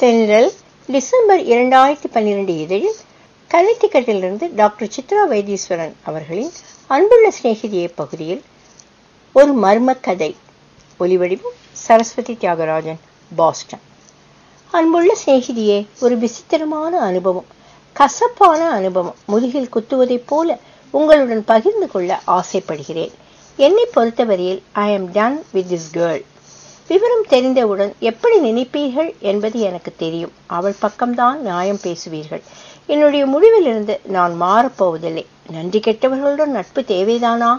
தென்றல் டிசம்பர் இரண்டாயிரத்தி பன்னிரண்டு இதழில் கனெக்டிகட்டிலிருந்து டாக்டர் சித்ரா வைத்தீஸ்வரன் அவர்களின் அன்புள்ள சிநேகிதியே பகுதியில் ஒரு மர்ம கதை ஒலிவடிவம் சரஸ்வதி தியாகராஜன் பாஸ்டன் அன்புள்ள சிநேகிதியே ஒரு விசித்திரமான அனுபவம் கசப்பான அனுபவம் முதுகில் குத்துவதைப் போல உங்களுடன் பகிர்ந்து கொள்ள ஆசைப்படுகிறேன் என்னை பொறுத்தவரையில் I am done with this girl விவரம் தெரிந்தவுடன் எப்படி நினைப்பீர்கள் என்பது எனக்கு தெரியும் அவள் பக்கம்தான் நியாயம் பேசுவீர்கள் என்னுடைய முடிவிலிருந்து நான் மாறப்போவதில்லை நன்றி கெட்டவர்களுடன் நட்பு தேவைதானா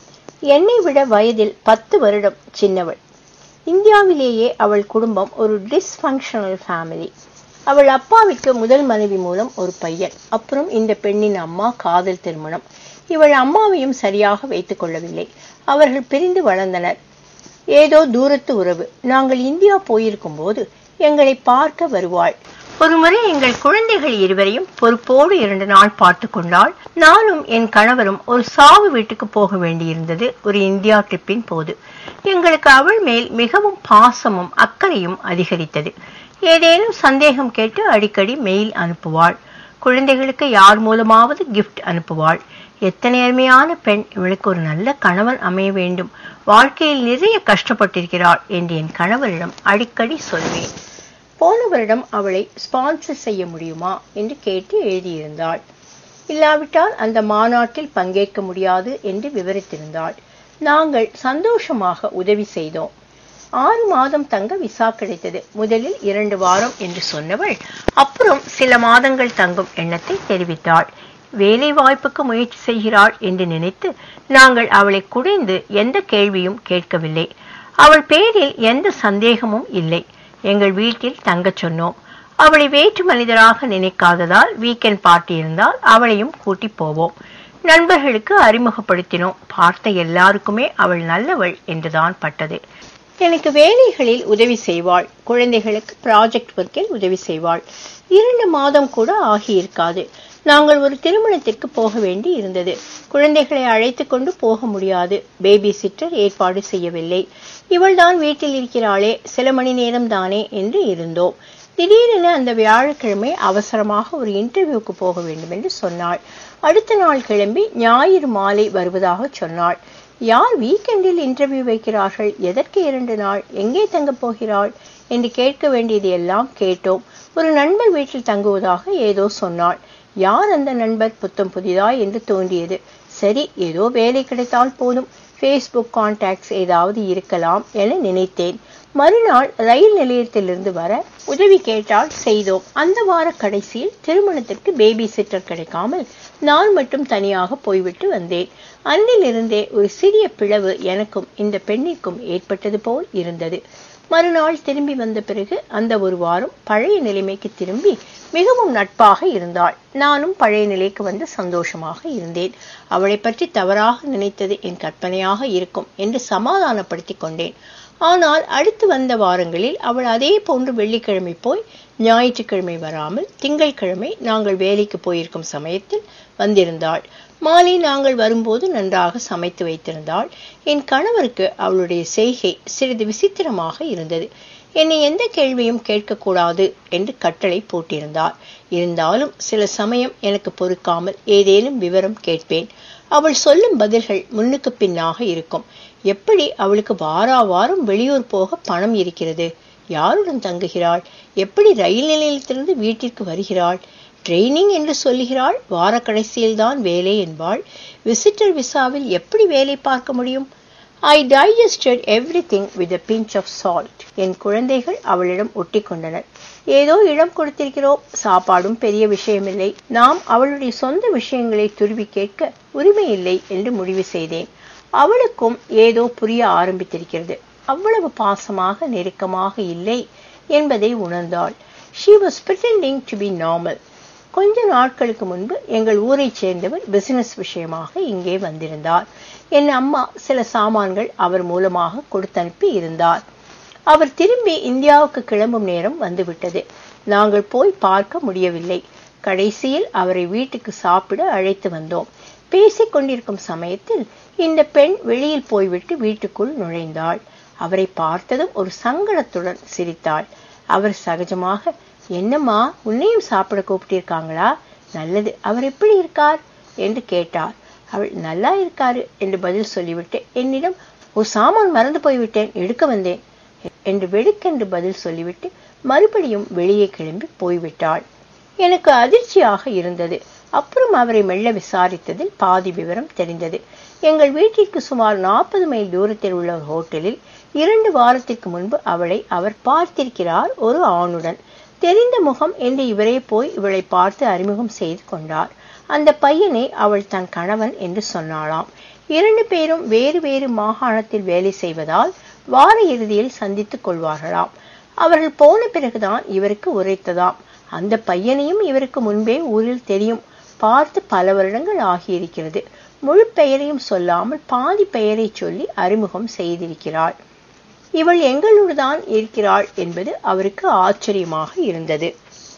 என்னை விட வயதில் பத்து வருடம் சின்னவள் இந்தியாவிலேயே அவள் குடும்பம் ஒரு டிஸ்ஃபங்க்ஷனல் ஃபேமிலி அவள் அப்பாவிற்கு முதல் மனைவி மூலம் ஒரு பையன் அப்புறம் இந்த பெண்ணின் அம்மா காதல் திருமணம் இவள் அம்மாவையும் சரியாக வைத்துக் கொள்ளவில்லை அவர்கள் பிரிந்து வளர்ந்தனர் ஏதோ தூரத்து உறவு நாங்கள் இந்தியா போயிருக்கும் போது எங்களை பார்க்க வருவாள் ஒருமுறை எங்கள் குழந்தைகள் இருவரையும் பொறுப்போடு இரண்டு நாள் பார்த்து கொண்டாள் நானும் என் கணவரும் ஒரு சாவு வீட்டுக்கு போக வேண்டியிருந்தது ஒரு இந்தியா ட்ரிப்பின் போது எங்களுக்கு அவள் மேல் மிகவும் பாசமும் அக்கறையும் அதிகரித்தது ஏதேனும் சந்தேகம் கேட்டு அடிக்கடி மெயில் அனுப்புவாள் குழந்தைகளுக்கு யார் மூலமாவது கிஃப்ட் அனுப்புவாள் எத்தனை அருமையான பெண் இவளுக்கு ஒரு நல்ல கணவன் அமைய வேண்டும் வாழ்க்கையில் நிறைய கஷ்டப்பட்டிருக்கிறாள் என்று என் கணவரிடம் அடிக்கடி சொல்வேன் போன வருடம் அவளை ஸ்பான்சர் செய்ய முடியுமா என்று கேட்டு எழுதியிருந்தாள் இல்லாவிட்டால் அந்த மாநாட்டில் பங்கேற்க முடியாது என்று விவரித்திருந்தாள் நாங்கள் சந்தோஷமாக உதவி செய்தோம் ஆறு மாதம் தங்க விசா கிடைத்தது முதலில் இரண்டு வாரம் என்று சொன்னவள் அப்புறம் சில மாதங்கள் தங்கும் எண்ணத்தை தெரிவித்தாள் வேலை வாய்ப்புக்கு முயற்சி செய்கிறாள் என்று நினைத்து நாங்கள் அவளை குடைந்து எந்த கேள்வியும் கேட்கவில்லை அவள் பேரில் எந்த சந்தேகமும் இல்லை எங்கள் வீட்டில் தங்கச் சொன்னோம் அவளை வேற்று மனிதராக நினைக்காததால் வீக்கெண்ட் பார்ட்டி இருந்தால் அவளையும் கூட்டி போவோம் நண்பர்களுக்கு அறிமுகப்படுத்தினோம் பார்த்த எல்லாருக்குமே அவள் நல்லவள் என்றுதான் பட்டது எனக்கு வேலைகளில் உதவி செய்வாள் குழந்தைகளுக்கு ப்ராஜெக்ட் ஒர்க்கில் உதவி செய்வாள் இரண்டு மாதம் கூட ஆகியிருக்காது நாங்கள் ஒரு திருமணத்திற்கு போக வேண்டி இருந்தது குழந்தைகளை அழைத்து கொண்டு போக முடியாது பேபி சிட்டர் ஏற்பாடு செய்யவில்லை இவள்தான் வீட்டில் இருக்கிறாளே சில மணி நேரம் தானே என்று இருந்தோம் திடீரென அந்த வியாழக்கிழமை அவசரமாக ஒரு இன்டர்வியூக்கு போக வேண்டும் என்று சொன்னாள் அடுத்த நாள் கிளம்பி ஞாயிறு மாலை வருவதாக சொன்னாள் யார் வீக்கெண்டில் இன்டர்வியூ வைக்கிறார்கள் எதற்கு இரண்டு நாள் எங்கே தங்கப் போகிறாள் என்று கேட்க வேண்டியது எல்லாம் கேட்டோம் ஒரு நண்பர் வீட்டில் தங்குவதாக ஏதோ சொன்னாள் யார் அந்த நண்பர் புத்தம் புதிதாய் என்று தோன்றியது சரி ஏதோ வேலை கிடைத்தால் போதும் ஃபேஸ்புக் கான்டாக்ட்ஸ் ஏதாவது இருக்கலாம் என நினைத்தேன் மறுநாள் ரயில் நிலையத்திலிருந்து வர உதவி கேட்டால் செய்தோம் அந்த வார கடைசியில் திருமணத்திற்கு பேபி சிட்டர் கிடைக்காமல் நான் மட்டும் தனியாக போய்விட்டு வந்தேன் அன்றிலிருந்தே ஒரு சிறிய பிளவு எனக்கும் இந்த பெண்ணிற்கும் ஏற்பட்டது போல் இருந்தது மறுநாள் திரும்பி வந்த பிறகு அந்த ஒரு வாரம் பழைய நிலைமைக்கு திரும்பி மிகவும் நட்பாக இருந்தாள் நானும் பழைய நிலைக்கு வந்து சந்தோஷமாக இருந்தேன் அவளை பற்றி தவறாக நினைத்தது என் கற்பனையாக இருக்கும் என்று சமாதானப்படுத்திக் கொண்டேன் ஆனால் அடுத்து வந்த வாரங்களில் அவள் அதே போன்று வெள்ளிக்கிழமை போய் ஞாயிற்றுக்கிழமை வராமல் திங்கட்கிழமை நாங்கள் வேலைக்கு போயிருக்கும் சமயத்தில் வந்திருந்தாள் மாலை நாங்கள் வரும்போது நன்றாக சமைத்து வைத்திருந்தாள் என் கணவருக்கு அவளுடைய செய்கை சிறிது விசித்திரமாக இருந்தது என்னை எந்த கேள்வியும் கேட்கக்கூடாது என்று கட்டளை போட்டிருந்தார் இருந்தாலும் சில சமயம் எனக்கு பொறுக்காமல் ஏதேனும் விவரம் கேட்பேன் அவள் சொல்லும் பதில்கள் முன்னுக்கு பின்னாக இருக்கும் எப்படி அவளுக்கு வாரா வாரம் வெளியூர் போக பணம் இருக்கிறது யாருடன் தங்குகிறாள் எப்படி ரயில் நிலையத்திலிருந்து வீட்டிற்கு வருகிறாள் ட்ரைனிங் என்று சொல்லுகிறாள் வார கடைசியில் தான் வேலை என்பாள் விசிட்டர் விசாவில் எப்படி வேலை பார்க்க முடியும் I digested everything with a pinch of salt என் குழந்தைகள் அவளிடம் ஒட்டி கொண்டனர் ஏதோ இடம் கொடுத்திருக்கிறோம் சாப்பாடும் பெரிய விஷயமில்லை நாம் அவளுடைய சொந்த விஷயங்களை துருவி கேட்க உரிமை இல்லை என்று முடிவு செய்தேன் அவளுக்கும் ஏதோ புரிய ஆரம்பித்திருக்கிறது அவ்வளவு பாசமாக நெருக்கமாக இல்லை என்பதை உணர்ந்தாள் she was pretending to be normal கொஞ்ச நாட்களுக்கு முன்பு எங்கள் ஊரைச் சேர்ந்தவர் பிசினஸ் விஷயமாக இங்கே வந்திருந்தார் என் அம்மா சில சாமான்கள் அவர் மூலமாக கொடுத்தனுப்பி இருந்தார் அவர் திரும்பி இந்தியாவுக்கு கிளம்பும் நேரம் வந்துவிட்டது நாங்கள் போய் பார்க்க முடியவில்லை கடைசியில் அவரை வீட்டுக்கு சாப்பிட அழைத்து வந்தோம் பேசிக் கொண்டிருக்கும் சமயத்தில் இந்த பெண் வெளியில் போய்விட்டு வீட்டுக்குள் நுழைந்தாள் அவரை பார்த்ததும் ஒரு சங்கடத்துடன் சிரித்தாள் அவர் சகஜமாக என்னம்மா உன்னையும் சாப்பிட கூப்பிட்டிருக்காங்களா நல்லது அவர் எப்படி இருக்கார் என்று கேட்டார் அவள் நல்லா இருக்காரு என்று பதில் சொல்லிவிட்டு என்னிடம் ஒரு சாமான் மறந்து போய்விட்டேன் எடுக்க வந்தேன் என்று வெடுக்கென்று பதில் சொல்லிவிட்டு மறுபடியும் வெளியே கிளம்பி போய்விட்டாள் எனக்கு அதிர்ச்சியாக இருந்தது அப்புறம் அவரை மெல்ல விசாரித்ததில் பாதி விவரம் தெரிந்தது எங்கள் வீட்டிற்கு சுமார் நாற்பது மைல் தூரத்தில் உள்ள ஒரு ஹோட்டலில் இரண்டு வாரத்திற்கு முன்பு அவளை அவர் பார்த்திருக்கிறார் ஒரு ஆணுடன் தெரிந்த முகம் என்று இவரே போய் இவளை பார்த்து அறிமுகம் செய்து கொண்டார் அந்த பையனை அவள் தன் கணவன் என்று சொன்னாளாம் இரண்டு பேரும் வேறு வேறு மாகாணத்தில் வேலை செய்வதால் வார இறுதியில் சந்தித்துக் கொள்வார்களாம் அவர்கள் போன பிறகுதான் இவருக்கு உரைத்ததாம் அந்த பையனையும் இவருக்கு முன்பே ஊரில் தெரியும் பார்த்து பல வருடங்கள் ஆகியிருக்கிறது முழு பெயரையும் சொல்லாமல் பாதி பெயரை சொல்லி அறிமுகம் செய்திருக்கிறாள் இவள் எங்களோடுதான் இருக்கிறாள் என்பது அவருக்கு ஆச்சரியமாக இருந்தது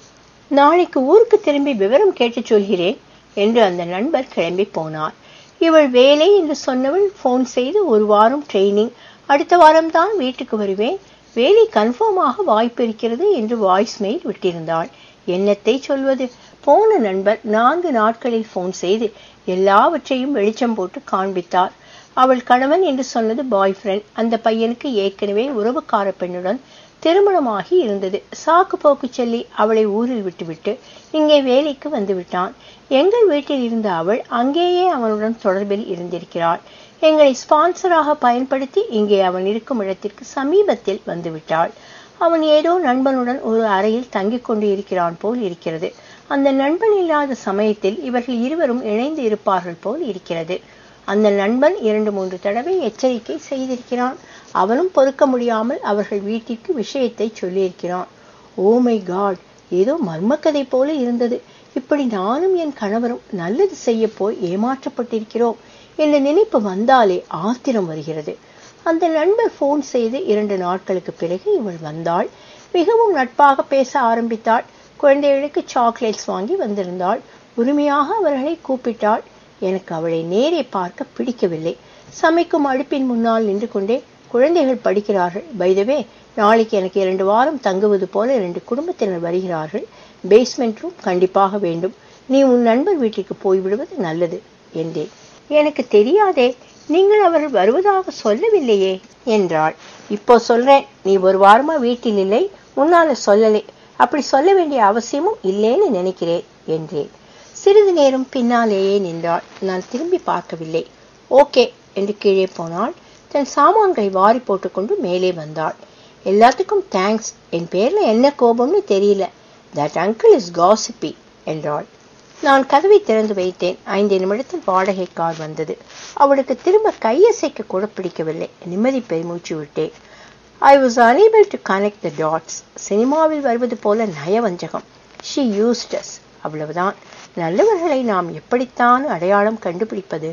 நாளைக்கு ஊருக்கு திரும்பி விவரம் கேட்டு சொல்கிறேன் என்று அந்த நண்பர் கிளம்பி போனார் இவள் வேலை என்று சொன்னவள் போன் செய்து ஒரு வாரம் ட்ரைனிங் அடுத்த வாரம் தான் வீட்டுக்கு வருவேன் வேலை கன்ஃபார்மாக வாய்ப்பு இருக்கிறது என்று வாய்ஸ் மெயில் விட்டிருந்தாள் என்னத்தை சொல்வது போன நண்பர் நான்கு நாட்களில் போன் செய்து எல்லாவற்றையும் வெளிச்சம் போட்டு காண்பித்தார் அவள் கணவன் என்று சொன்னது பாய் ஃப்ரெண்ட் அந்த பையனுக்கு ஏற்கனவே உறவுக்கார பெண்ணுடன் திருமணமாகி இருந்தது சாக்கு போக்கு சொல்லி அவளை ஊரில் விட்டுவிட்டு இங்கே வேலைக்கு வந்து விட்டான் எங்கள் வீட்டில் இருந்த அவள் அங்கேயே அவனுடன் தொடர்பில் இருந்திருக்கிறாள் எங்களை ஸ்பான்சராக பயன்படுத்தி இங்கே அவன் இருக்கும் இடத்திற்கு சமீபத்தில் வந்துவிட்டாள் அவன் ஏதோ நண்பனுடன் ஒரு அறையில் தங்கிக் கொண்டு இருக்கிறான் போல் இருக்கிறது அந்த நண்பன் இல்லாத சமயத்தில் இவர்கள் இருவரும் இணைந்து இருப்பார்கள் போல் இருக்கிறது அந்த நண்பன் இரண்டு மூன்று தடவை எச்சரிக்கை செய்திருக்கிறான் அவனும் பொறுக்க முடியாமல் அவர்கள் வீட்டிற்கு விஷயத்தை சொல்லியிருக்கிறான் ஓ மை காட் ஏதோ மர்மக்கதை போல இருந்தது இப்படி நானும் என் கணவரும் நல்லது செய்ய போய் ஏமாற்றப்பட்டிருக்கிறோம் என்ற நினைப்பு வந்தாலே ஆத்திரம் வருகிறது அந்த நண்பர் போன் செய்து இரண்டு நாட்களுக்கு பிறகு இவள் வந்தாள் மிகவும் நட்பாக பேச ஆரம்பித்தாள் குழந்தைகளுக்கு சாக்லேட்ஸ் வாங்கி வந்திருந்தாள் உரிமையாக அவர்களை கூப்பிட்டாள் எனக்கு அவளை நேரே பார்க்க பிடிக்கவில்லை சமைக்கும் அடுப்பின் முன்னால் நின்று கொண்டே குழந்தைகள் படிக்கிறார்கள் பைதவே நாளைக்கு எனக்கு இரண்டு வாரம் தங்குவது போல இரண்டு குடும்பத்தினர் வருகிறார்கள் பேஸ்மெண்ட் ரூம் கண்டிப்பாக வேண்டும் நீ உன் நண்பர் வீட்டிற்கு போய்விடுவது நல்லது என்றேன் எனக்கு தெரியாதே நீங்கள் அவர்கள் வருவதாக சொல்லவில்லையே என்றாள் இப்போ சொல்றேன் நீ ஒரு வாரமா வீட்டில் இல்லை உன்னால சொல்லலை அப்படி சொல்ல வேண்டிய அவசியமும் இல்லைன்னு நினைக்கிறேன் என்றேன் சிறிது நேரம் பின்னாலேயே நின்றாள் நான் திரும்பி பார்க்கவில்லை ஓகே என்று கீழே போனாள் தன் சாமான்களை வாரி போட்டுக்கொண்டு மேலே வந்தாள் எல்லாத்துக்கும் தேங்க்ஸ் என் பேர்ல என்ன கோபம்னு தெரியல தட் அங்கிள் இஸ் காசிப்பி என்றாள் நான் கதவை திறந்து வைத்தேன் ஐந்து நிமிடத்தில் வாடகை கார் வந்தது அவளுக்கு திரும்ப கையசைக்க கூட பிடிக்கவில்லை நிம்மதி பெருமூச்சு விட்டேன் I was unable to connect the dots சினிமாவில் வருவது போல நயவஞ்சகம் ஷி யூஸ்டஸ் அவ்வளவுதான் நல்லவர்களை நாம் எப்படித்தான் அடையாளம் கண்டுபிடிப்பது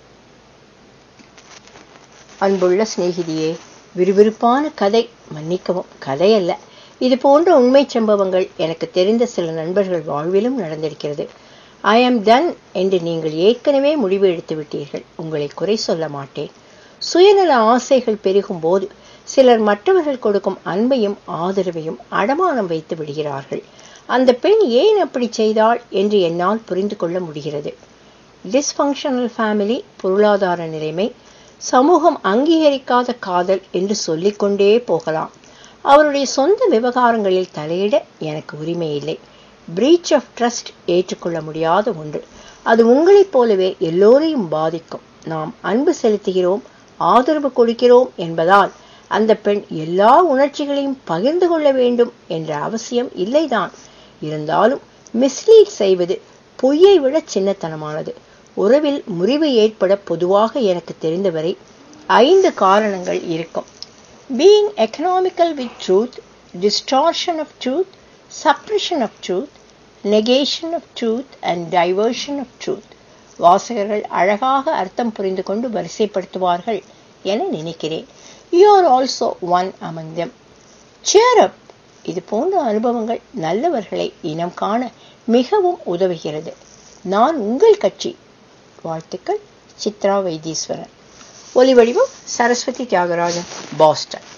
அன்புள்ள சிநேகிதியே விறுவிறுப்பான கதை மன்னிக்கவும் கதை அல்ல இது போன்ற உண்மை சம்பவங்கள் எனக்கு தெரிந்த சில நண்பர்கள் வாழ்விலும் நடந்திருக்கிறது ஐ ஆம் டன் என்று நீங்கள் ஏற்கனவே முடிவு எடுத்து விட்டீர்கள் உங்களை குறை சொல்ல மாட்டேன் சுயநல ஆசைகள் பெருகும் போது சிலர் மற்றவர்கள் கொடுக்கும் அன்பையும் ஆதரவையும் அடமானம் வைத்து விடுகிறார்கள் அந்த பெண் ஏன் அப்படி செய்தாள் என்று என்னால் புரிந்து கொள்ள முடிகிறது டிஸ்ஃபங்க்ஷனல் ஃபேமிலி பொருளாதார நிலைமை சமூகம் அங்கீகரிக்காத காதல் என்று சொல்லிக்கொண்டே போகலாம் அவருடைய சொந்த விவகாரங்களில் தலையிட எனக்கு உரிமை இல்லை பிரீச் ஆஃப் ட்ரஸ்ட் ஏற்றுக்கொள்ள முடியாத ஒன்று அது உங்களைப் போலவே எல்லோரையும் பாதிக்கும் நாம் அன்பு செலுத்துகிறோம் ஆதரவு கொடுக்கிறோம் என்பதால் அந்த பெண் எல்லா உணர்ச்சிகளையும் பகிர்ந்து கொள்ள வேண்டும் என்ற அவசியம் இல்லைதான் இருந்தாலும் மிஸ்லீட் செய்வது பொய்யை விட சின்னத்தனமானது உறவில் முறிவு ஏற்பட பொதுவாக எனக்கு தெரிந்தவரை ஐந்து காரணங்கள் இருக்கும் being economical with truth distortion of truth suppression of truth negation of truth and diversion of truth வாசகர்கள் அழகாக அர்த்தம் புரிந்து கொண்டு வரிசைப்படுத்துவார்கள் என நினைக்கிறேன் you are also one among them share up இது போன்ற அனுபவங்கள் நல்லவர்களை இனம் காண மிகவும் உதவுகிறது நான் உங்கள் கட்சி வாழ்த்துக்கள் சித்ரா வைத்தீஸ்வரன் ஒலி வடிவம் சரஸ்வதி தியாகராஜன் பாஸ்டன்